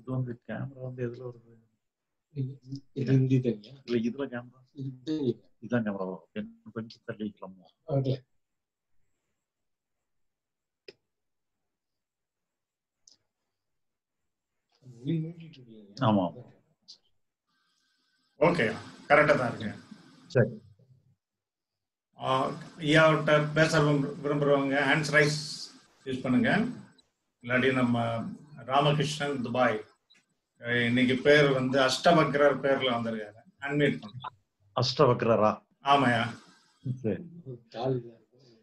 இது வந்து கேமரா வந்து எதுல வருது இது ஹிந்தி தெரியும் இல்ல இதுல கேமரா இது இதுதான் கேமரா கொஞ்சம் தள்ளிக்கலாமோ ஓகே ஆமா ஓகே கரெக்டா தான் இருக்கு சரி ஆஹ் ஐயாவிட்ட பேச விரும்ப- விரும்புறவங்க ஹேண்ட்ஸ் ரைஸ் யூஸ் பண்ணுங்க இல்லாட்டி நம்ம ராமகிருஷ்ணன் துபாய் அஹ் இன்னைக்கு பேர் வந்து அஷ்டவக்ரர் பேர்ல வந்திருக்காரு அன்மியூட் பண்ணுங்க அஷ்டவக்ரரா ஆமாயா சரி கால் இதா இருக்கு.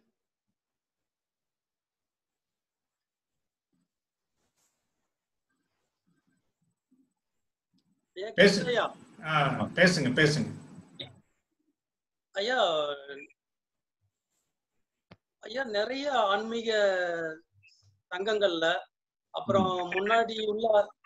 ஐயா, பேசு. ஐயா ஆஹ் பேசுங்க பேசுங்க ஐயா ஐயா நிறைய ஆன்மீக சங்கங்கள்ல அப்புறம் முன்னாடி உள்ள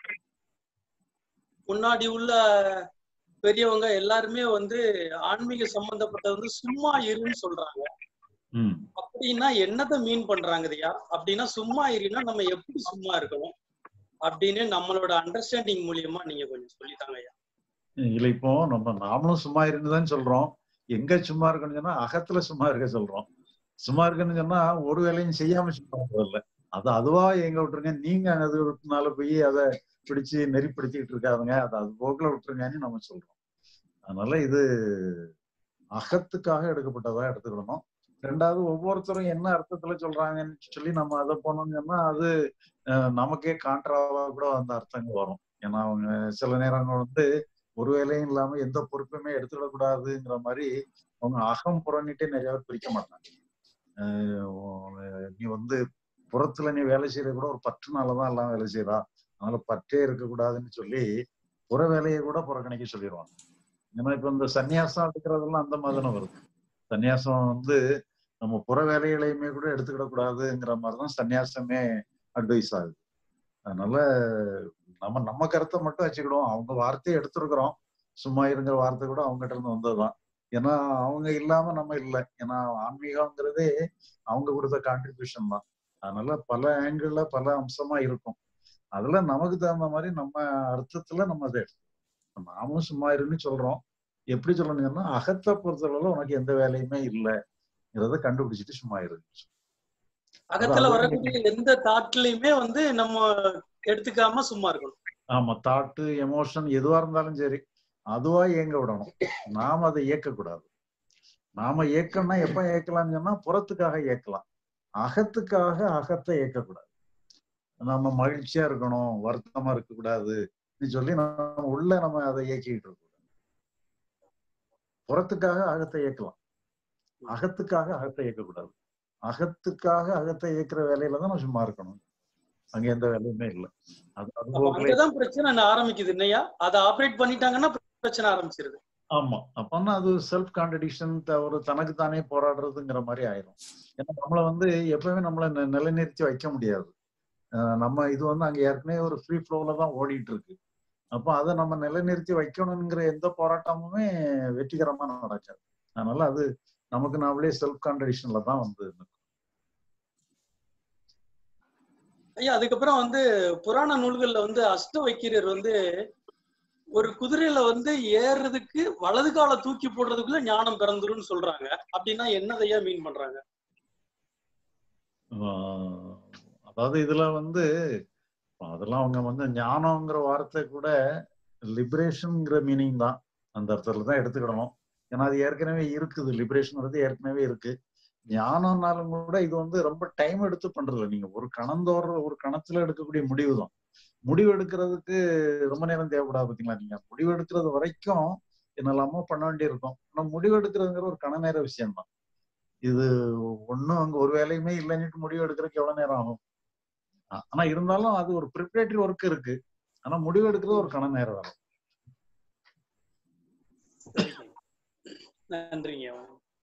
முன்னாடி உள்ள பெரியவங்க எல்லாருமே வந்து ஆன்மீக சம்பந்தப்பட்ட வந்து சும்மா இருன்னு சொல்றாங்க ம் அப்படின்னா என்னத்தை மீன் பண்றாங்க ஐயா அப்படின்னா சும்மா இருன்னா நம்ம எப்படி சும்மா இருக்கணும் அப்படின்னு நம்மளோட அண்டர்ஸ்டாண்டிங் மூலியமா நீங்க கொஞ்சம் சொல்லித்தாங்க ஐயா இல்ல இப்போ நம்ம நாமளும் சும்மா இருந்துதான் சொல்றோம் எங்க சும்மா இருக்கணும்னு சொன்னா அகத்துல சும்மா இருக்க சொல்றோம் சும்மா இருக்குன்னு சொன்னா ஒரு வேலையும் செய்யாம சும்மா இருக்கிறதில்ல அது அதுவா எங்க விட்டுருங்க நீங்க அது விட்டுனால போய் அதை பிடிச்சு நெறிப்படுத்திக்கிட்டு இருக்காதுங்க அது அது போக்குல விட்டுருங்கன்னு நம்ம சொல்றோம் அதனால இது அகத்துக்காக எடுக்கப்பட்டதா எடுத்துக்கிடணும் ரெண்டாவது ஒவ்வொருத்தரும் என்ன அர்த்தத்துல சொல்றாங்கன்னு சொல்லி நம்ம அதை போனோம்னு சொன்னா அது அஹ், நமக்கே கான்ட்ராவா கூட அந்த அர்த்தங்கள் வரும் ஏன்னா அவங்க சில நேரங்கள் வந்து ஒரு வேலையும் இல்லாம எந்த பொறுப்புமே எடுத்துடக்கூடாதுங்கிற மாதிரி அவங்க அகம் புறணிட்டே நிறைய பேர் பிரிக்க மாட்டாங்க அஹ் உ- நீ வந்து புறத்துல நீ வேலை செய்யறது கூட ஒரு பற்றுனாலதான் எல்லாம் வேலை செய்யறா அதனால பற்றே இருக்கக்கூடாதுன்னு சொல்லி புற வேலையை கூட புறக்கணிக்க சொல்லிடுவாங்க ஏன்னா இப்ப இந்த சன்னியாசம் எடுக்கிறதெல்லாம் அந்த மாதிரி தானே வருது சன்னியாசம் வந்து நம்ம புற வேலைகளையுமே கூட எடுத்துக்கிட கூடாதுங்கிற மாதிரிதான் சன்னியாசமே அட்வைஸ் ஆகுது அதனால நம்ம நம்ம கருத்தை மட்டும் வச்சுக்கிடுவோம் அவங்க வார்த்தையை எடுத்திருக்கிறோம் சும்மா இருங்கிற வார்த்தை கூட அவங்க கிட்ட இருந்து வந்ததுதான் ஏன்னா அவங்க இல்லாம நம்ம இல்லை ஏன்னா ஆன்மீகம்ங்கிறதே அவங்க கொடுத்த கான்ட்ரிபியூஷன் தான் அதனால பல ஆங்கிள் பல அம்சமா இருக்கும் அதுல நமக்கு தகுந்த மாதிரி நம்ம அர்த்தத்துல நம்ம அதை எடுத்துக்கணும் நாமும் சும்மா இருன்னு சொல்றோம் எப்படி சொல்லணும்னா அகத்தை பொறுத்தளவுல உனக்கு எந்த வேலையுமே இல்லைங்கிறத கண்டுபிடிச்சிட்டு சும்மா இரு அகத்துல அது- வரக்கூடிய எந்த தாட்லயுமே வந்து நம்ம எடுத்துக்காம சும்மா இருக்கணும் ஆமா தாட்டு எமோஷன் எதுவா இருந்தாலும் சரி அதுவா இயங்க விடணும் நாம அதை இயக்கக்கூடாது நாம இயக்கம்னா எப்ப இயக்கலாம்னு சொன்னா புறத்துக்காக இயக்கலாம் அகத்துக்காக அகத்தை இயக்கக்கூடாது நம்ம மகிழ்ச்சியா இருக்கணும் வருத்தமா இருக்கக்கூடாது சொல்லி நம்ம உள்ள நம்ம அதை இயக்கிட்டு இருக்கக்கூடாது புறத்துக்காக அகத்தை இயக்கலாம் அகத்துக்காக அகத்தை இயக்கக்கூடாது அகத்துக்காக அகத்தை இயக்குற வேலையில தான் நம்ம சும்மா இருக்கணும் அங்க எந்த வேலையுமே இல்லை அது அது அப்ப போக்குல அங்கதான் பிரச்சனை ஆரம்பிக்குது இல்லையா அதை ஆபரேட் பண்ணிட்டாங்கன்னா பிரச்சனை ஆரம்பிச்சிருது ஆமா அப்பன்னா அது செல்ஃப் கான்ட்ரடிக்ஷன் ஒரு தனக்கு தானே போராடுறதுங்கிற மாதிரி ஆயிரும் ஏன்னா நம்மள வந்து எப்பவுமே நம்மள நி- நிலைநிறுத்தி வைக்க முடியாது அஹ் நம்ம இது வந்து அங்க ஏற்கனவே ஒரு ஃப்ரீ ஃப்ளோல தான் ஓடிட்டு இருக்கு அப்போ அதை நம்ம நிலைநிறுத்தி வைக்கணுங்கிற எந்த போராட்டமுமே வெற்றிகரமா நடக்காது அதனால அது நமக்கு நாமளே செல்ஃப் கான்ட்ரடிக்ஷன்ல தான் வந்து நிக்கும். ஐயா அதுக்கப்புறம் வந்து புராண நூல்கள்ல வந்து அஷ்ட வைக்கிரர் வந்து ஒரு குதிரையில வந்து ஏறுறதுக்கு வலது காலை தூக்கி போடுறதுக்குள்ள ஞானம் பிறந்துரும்னு சொல்றாங்க அப்படின்னா என்னதையா மீன் பண்றாங்க ஆஹ் அதாவது இதுல வந்து அதெல்லாம் அவங்க வந்து ஞானம்ங்கிற வார்த்தை கூட லிபரேஷன்ங்கிற மீனிங் தான் அந்த அர்த்தத்துல தான் எடுத்துக்கிடணும் ஏன்னா அது ஏற்கனவே இருக்குது லிபரேஷன் வந்து ஏற்கனவே இருக்கு ஞானம்னாலும் கூட இது வந்து ரொம்ப டைம் எடுத்து பண்றது இல்ல. நீங்க ஒரு கணந்தோற ஒரு கணத்துல எடுக்கக்கூடிய முடிவு தான் முடிவு எடுக்கிறதுக்கு ரொம்ப நேரம் தேவைப்படாது பாத்தீங்களா நீங்க முடிவு எடுக்கிறது வரைக்கும் என்னெல்லாமோ பண்ண வேண்டியிருக்கும் ஆனா முடிவு எடுக்கிறதுங்கிற ஒரு கண நேர விஷயம் தான் இது ஒண்ணும் அங்க ஒரு வேலையுமே இல்லைன்னுட்டு முடிவு எடுக்கிறதுக்கு எவ்வளவு நேரம் ஆகும் ஆ- ஆனா இருந்தாலும் அது ஒரு ப்ரிப்பரேட்டரி ஒர்க் இருக்கு ஆனா முடிவு எடுக்கிறது ஒரு கண நேரம் வரும் நன்றிங்க